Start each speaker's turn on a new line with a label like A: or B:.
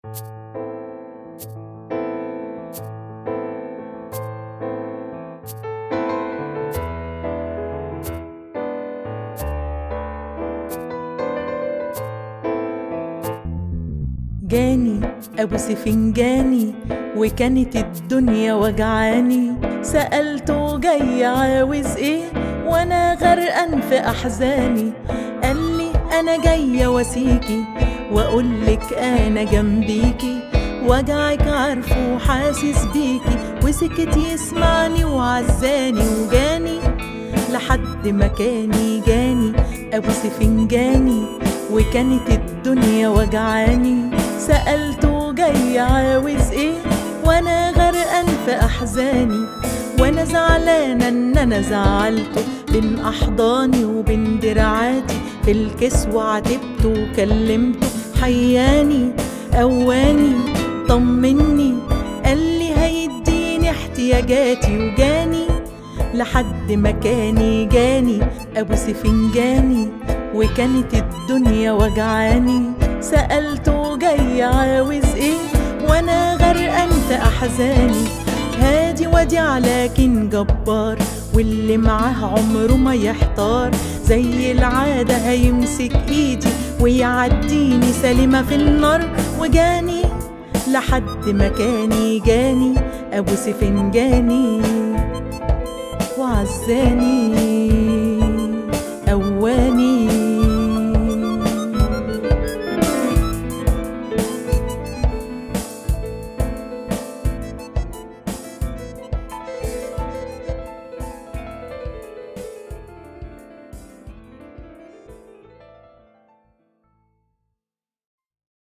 A: جاني أبو سفنجاني وكانت الدنيا وجعاني سألته جاي عاوز ايه وانا غرقان في احزاني قال لي انا جاية واسيكي واقولك انا جنبيكي وجعك عارفه وحاسس بيكي وسكت يسمعني وعزاني وجاني لحد مكاني جاني ابو سفنجاني وكانت الدنيا وجعاني سألته جاي عاوز ايه وانا غرقان في احزاني وانا زعلانه ان انا زعلته بين احضاني وبين دراعاتي في الكسوة عاتبته وكلمته حياني قواني طمني قال لي هيديني احتياجاتي وجاني لحد مكاني جاني ابو سفنجاني وكانت الدنيا وجعاني سألته جاي عاوز ايه وانا غرقان في احزاني هادي وديع لكن جبار واللي معاه عمره ما يحتار زي العادة هيمسك ايدي ويعديني سليمة في النار وجاني لحد مكاني جاني ابو سفنجاني وعزاني قواني